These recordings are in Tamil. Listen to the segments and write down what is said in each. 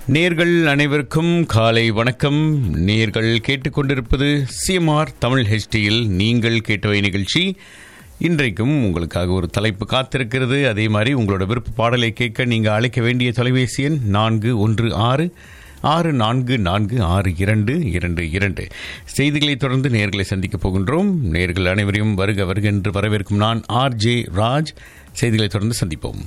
நேர்கள் அனைவருக்கும் காலை வணக்கம் நேர்கள் கேட்டுக்கொண்டிருப்பது சிஎம்ஆர் தமிழ் ஹெச்டியில் நீங்கள் கேட்டவை நிகழ்ச்சி இன்றைக்கும் உங்களுக்காக ஒரு தலைப்பு காத்திருக்கிறது அதே மாதிரி உங்களோட விருப்ப பாடலை கேட்க நீங்கள் அழைக்க வேண்டிய தொலைபேசி எண் நான்கு ஒன்று ஆறு ஆறு நான்கு நான்கு ஆறு இரண்டு இரண்டு இரண்டு செய்திகளை தொடர்ந்து நேர்களை சந்திக்கப் போகின்றோம் நேர்கள் அனைவரையும் வருக வருக என்று வரவேற்கும் நான் ஆர் ஜே ராஜ் செய்திகளை தொடர்ந்து சந்திப்போம்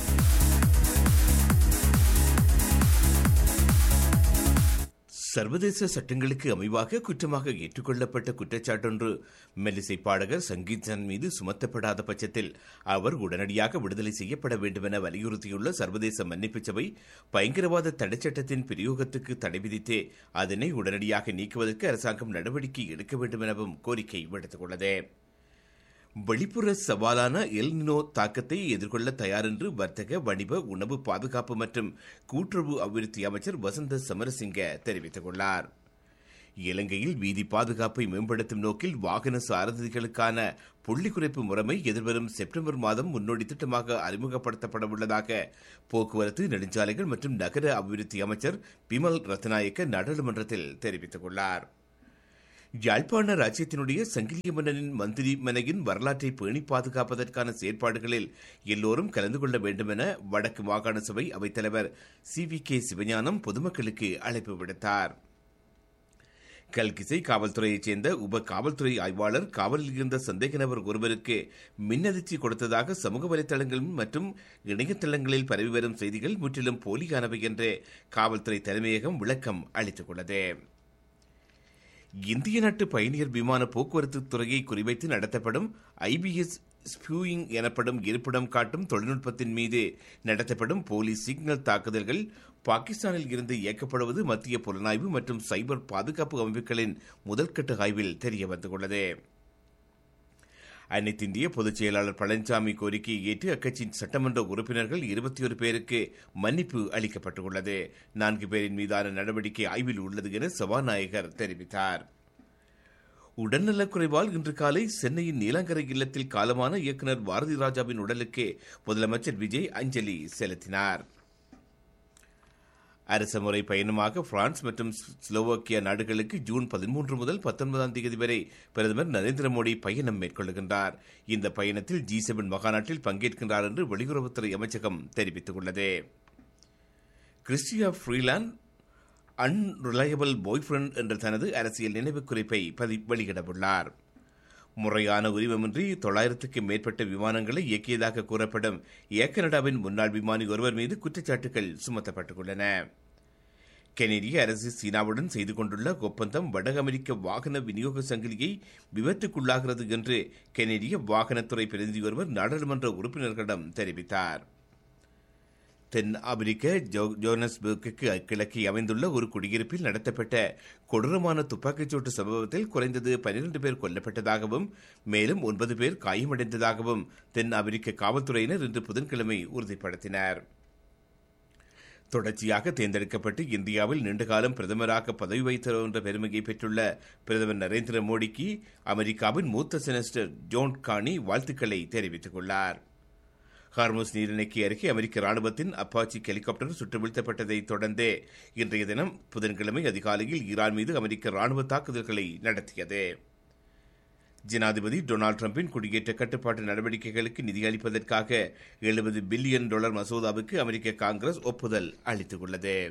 சர்வதேச சட்டங்களுக்கு அமைவாக குற்றமாக ஏற்றுக்கொள்ளப்பட்ட குற்றச்சாட்டொன்று மெல்லிசை பாடகர் சங்கீதன் மீது சுமத்தப்படாத பட்சத்தில் அவர் உடனடியாக விடுதலை செய்யப்பட வேண்டும் என வலியுறுத்தியுள்ள சர்வதேச மன்னிப்பு சபை பயங்கரவாத தடைச்சட்டத்தின் பிரயோகத்துக்கு தடை விதித்தே அதனை உடனடியாக நீக்குவதற்கு அரசாங்கம் நடவடிக்கை எடுக்க வேண்டும் எனவும் கோரிக்கை விடுத்துள்ளது வெளிப்புற சவாலான எல்னினோ தாக்கத்தை எதிர்கொள்ள தயார் என்று வர்த்தக வணிக உணவு பாதுகாப்பு மற்றும் கூட்டுறவு அபிவிருத்தி அமைச்சர் வசந்த சமரசிங்க தெரிவித்துள்ளார் இலங்கையில் வீதி பாதுகாப்பை மேம்படுத்தும் நோக்கில் வாகன சாரதிகளுக்கான புள்ளி குறைப்பு முறைமை எதிர்வரும் செப்டம்பர் மாதம் முன்னோடி திட்டமாக அறிமுகப்படுத்தப்பட உள்ளதாக போக்குவரத்து நெடுஞ்சாலைகள் மற்றும் நகர அபிவிருத்தி அமைச்சர் பிமல் ரத்நாயக்க நாடாளுமன்றத்தில் தெரிவித்துள்ளார் யாழ்ப்பாண ராஜ்யத்தினுடைய சங்கிலிய மன்னனின் மந்திரி மனையின் வரலாற்றை பேணி பாதுகாப்பதற்கான செயற்பாடுகளில் எல்லோரும் கலந்து கொள்ள வேண்டும் என வடக்கு மாகாண சபை அவைத்தலைவர் சி வி கே சிவஞானம் பொதுமக்களுக்கு அழைப்பு விடுத்தார் கல்கிசை காவல்துறையைச் சேர்ந்த உப காவல்துறை ஆய்வாளர் காவலில் இருந்த சந்தேக நபர் ஒருவருக்கு மின்னதிர்ச்சி கொடுத்ததாக சமூக வலைதளங்கள் மற்றும் இணையதளங்களில் பரவி வரும் செய்திகள் முற்றிலும் போலியானவை என்று காவல்துறை தலைமையகம் விளக்கம் அளித்துள்ளது இந்திய நாட்டு பயணியர் விமான போக்குவரத்து துறையை குறிவைத்து நடத்தப்படும் ஐபிஎஸ் ஸ்பியூயிங் எனப்படும் இருப்பிடம் காட்டும் தொழில்நுட்பத்தின் மீது நடத்தப்படும் போலீஸ் சிக்னல் தாக்குதல்கள் பாகிஸ்தானில் இருந்து இயக்கப்படுவது மத்திய புலனாய்வு மற்றும் சைபர் பாதுகாப்பு அமைப்புகளின் முதல்கட்ட ஆய்வில் தெரிய வந்துள்ளது அனைத்திந்திய பொதுச் செயலாளர் பழனிசாமி கோரிக்கையை ஏற்று அக்கட்சியின் சட்டமன்ற உறுப்பினர்கள் இருபத்தி ஒரு பேருக்கு மன்னிப்பு அளிக்கப்பட்டுள்ளது நான்கு பேரின் மீதான நடவடிக்கை ஆய்வில் உள்ளது என சபாநாயகர் தெரிவித்தார் உடல்நலக்குறைவால் இன்று காலை சென்னையின் நீலாங்கரை இல்லத்தில் காலமான இயக்குநர் பாரதி ராஜாவின் உடலுக்கு முதலமைச்சர் விஜய் அஞ்சலி செலுத்தினார் அரசுமுறை பயணமாக பிரான்ஸ் மற்றும் ஸ்லோவோக்கியா நாடுகளுக்கு ஜூன் பதிமூன்று முதல் பத்தொன்பதாம் தேதி வரை பிரதமர் நரேந்திர மோடி பயணம் மேற்கொள்கின்றார் இந்த பயணத்தில் ஜி செவன் மகாநாட்டில் பங்கேற்கின்றார் என்று வெளியுறவுத்துறை அமைச்சகம் தெரிவித்துள்ளது Chrystia Freeland unreliable boyfriend என்ற தனது அரசியல் நினைவு குறிப்பை வெளியிடவுள்ளார் முறையான உரிமமின்றி தொள்ளாயிரத்துக்கு மேற்பட்ட விமானங்களை இயக்கியதாக கூறப்படும் ஏர் கனடாவின் முன்னாள் விமானி ஒருவர் மீது குற்றச்சாட்டுகள் சுமத்தப்பட்டுள்ளன கெனடிய அரசு சீனாவுடன் செய்து கொண்டுள்ள ஒப்பந்தம் வட அமெரிக்க வாகன விநியோக சங்கிலியை விபத்துக்குள்ளாகிறது என்று கெனடிய வாகனத்துறை பிரதிநிதி ஒருவர் நாடாளுமன்ற உறுப்பினர்களிடம் தெரிவித்தார் தென் அமெரிக்க ஜோனஸ்பர்க்கு கிழக்கே அமைந்துள்ள ஒரு குடியிருப்பில் நடத்தப்பட்ட கொடூரமான துப்பாக்கிச்சூட்டு சம்பவத்தில் குறைந்தது பனிரெண்டு பேர் கொல்லப்பட்டதாகவும் மேலும் ஒன்பது பேர் காயமடைந்ததாகவும் தென் அமெரிக்க காவல்துறையினர் இன்று புதன்கிழமை உறுதிப்படுத்தினர் தொடர்ச்சியாக தேர்ந்தெடுக்கப்பட்டு இந்தியாவில் நீண்டகாலம் பிரதமராக பதவி வைத்தவர் என்ற பெருமையை பெற்றுள்ள பிரதமர் நரேந்திர மோடிக்கு அமெரிக்காவின் மூத்த செனஸ்டர் ஜோன் கானி வாழ்த்துக்களை தெரிவித்துள்ளார் ஹார்மோஸ் நீரிணைக்கு அருகே அமெரிக்க ராணுவத்தின் அப்பாச்சி ஹெலிகாப்டர் சுட்டு வீழ்த்தப்பட்டதை தொடர்ந்தே இன்றைய தினம் புதன்கிழமை அதிகாலையில் ஈரான் மீது அமெரிக்க ராணுவ தாக்குதல்களை நடத்தியது ஜனாதிபதி டொனால்டு டிரம்பின் குடியேற்ற கட்டுப்பாட்டு நடவடிக்கைகளுக்கு நிதியளிப்பதற்காக எழுபது பில்லியன் டாலர் மசோதாவுக்கு அமெரிக்க காங்கிரஸ் ஒப்புதல் அளித்துள்ளது